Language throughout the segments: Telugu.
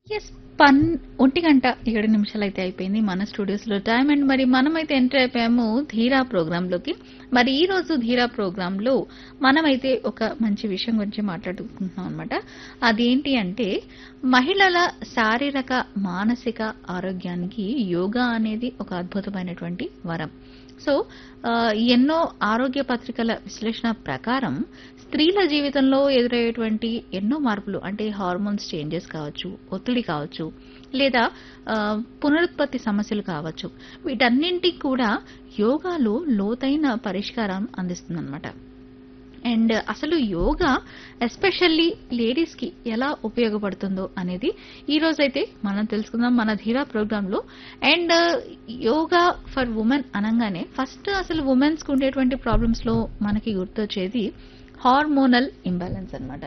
ఎస్ పన్ ఒంటి గంట ఏడు నిమిషాలు అయితే అయిపోయింది మన స్టూడియోస్లో టైం అండ్ మరి మనమైతే ఎంటర్ అయిపోయాము ధీరా ప్రోగ్రాంలోకి మరి ఈ రోజు ధీరా ప్రోగ్రాంలో మనమైతే ఒక మంచి విషయం గురించి మాట్లాడుకుంటున్నాం అనమాట అదేంటి అంటే మహిళల శారీరక మానసిక ఆరోగ్యానికి యోగా అనేది ఒక అద్భుతమైనటువంటి వరం సో ఆ, ఎన్నో ఆరోగ్య పత్రికల విశ్లేషణ ప్రకారం స్త్రీల జీవితంలో ఎదురయ్యేటువంటి ఎన్నో మార్పులు అంటే హార్మోన్స్ చేంజెస్ కావచ్చు ఒత్తిడి కావచ్చు లేదా ఆ, పునరుత్పత్తి సమస్యలు కావచ్చు వీటన్నింటికి కూడా యోగాలో లోతైన పరిష్కారం అందిస్తుందన్నమాట అండ్ అసలు యోగా ఎస్పెషల్లీ లేడీస్ కి ఎలా ఉపయోగపడుతుందో అనేది ఈ రోజైతే మనం తెలుసుకుందాం మన ధీరా ప్రోగ్రామ్ లో అండ్ యోగా ఫర్ ఉమెన్ అనగానే ఫస్ట్ అసలు ఉమెన్స్ కు ఉండేటువంటి ప్రాబ్లమ్స్ లో మనకి గుర్తొచ్చేది హార్మోనల్ ఇంబ్యాలెన్స్ అన్నమాట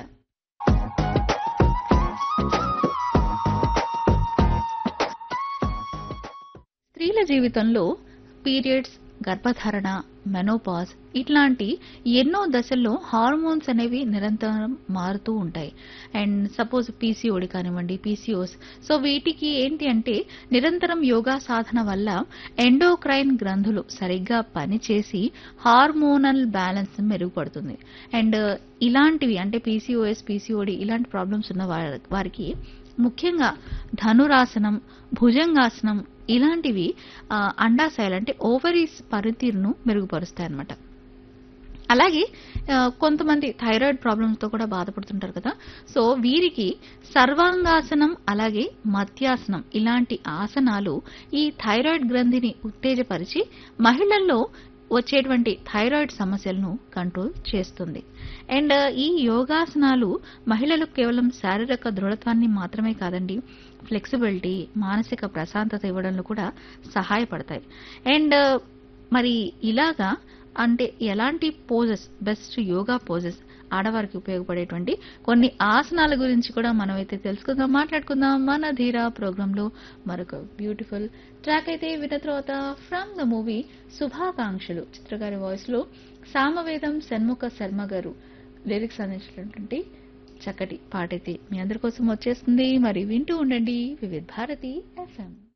స్త్రీల జీవితంలో పీరియడ్స్ గర్భధారణ మెనోపాజ్ ఇట్లాంటి ఎన్నో దశల్లో హార్మోన్స్ అనేవి నిరంతరం మారుతూ ఉంటాయి అండ్ సపోజ్ పీసీఓడి కానివ్వండి పీసీఓస్ సో వీటికి ఏంటి అంటే నిరంతరం యోగా సాధన వల్ల ఎండోక్రైన్ గ్రంథులు సరిగ్గా పనిచేసి హార్మోనల్ బ్యాలెన్స్ మెరుగుపడుతుంది అండ్ ఇలాంటివి అంటే పీసీఓఎస్ పీసీఓడి ఇలాంటి ప్రాబ్లమ్స్ ఉన్న వారి- వారికి ముఖ్యంగా ధనురాసనం భుజంగాసనం ఇలాంటివి ఆ, అండాశయాలు అంటే ఓవరీస్ పనితీరును మెరుగుపరుస్తాయి అన్నమాట అలాగే ఆ, కొంతమంది థైరాయిడ్ ప్రాబ్లమ్స్ తో కూడా బాధపడుతుంటారు కదా సో వీరికి సర్వాంగాసనం అలాగే మధ్యాసనం ఇలాంటి ఆసనాలు ఈ థైరాయిడ్ గ్రంథిని ఉత్తేజపరిచి మహిళల్లో వచ్చేటువంటి థైరాయిడ్ సమస్యలను కంట్రోల్ చేస్తుంది అండ్ ఈ యోగాసనాలు మహిళలకు కేవలం శారీరక దృఢత్వాన్ని మాత్రమే కాదండి ఫ్లెక్సిబిలిటీ మానసిక ప్రశాంతత ఇవ్వడంలో కూడా సహాయపడతాయి అండ్ మరి ఇలాగా అంటే ఎలాంటి పోజెస్ బెస్ట్ యోగా పోజెస్ ఆడవారికి ఉపయోగపడేటువంటి కొన్ని ఆసనాల గురించి కూడా మనం అయితే తెలుసుకుందాం మాట్లాడుకుందాం మన ధీరా ప్రోగ్రామ్ లో మరొక బ్యూటిఫుల్ ట్రాక్ అయితే విన్న తర్వాత ఫ్రమ్ ద మూవీ శుభాకాంక్షలు చిత్రగారి వాయిస్ లో సామవేదం షణ్ముఖ శర్మ గారు లిరిక్స్ అందించినటువంటి చక్కటి పాట అయితే మీ అందరి కోసం వచ్చేస్తుంది మరి వింటూ ఉండండి వివిధ్ భారతి ఎఫ్ఎం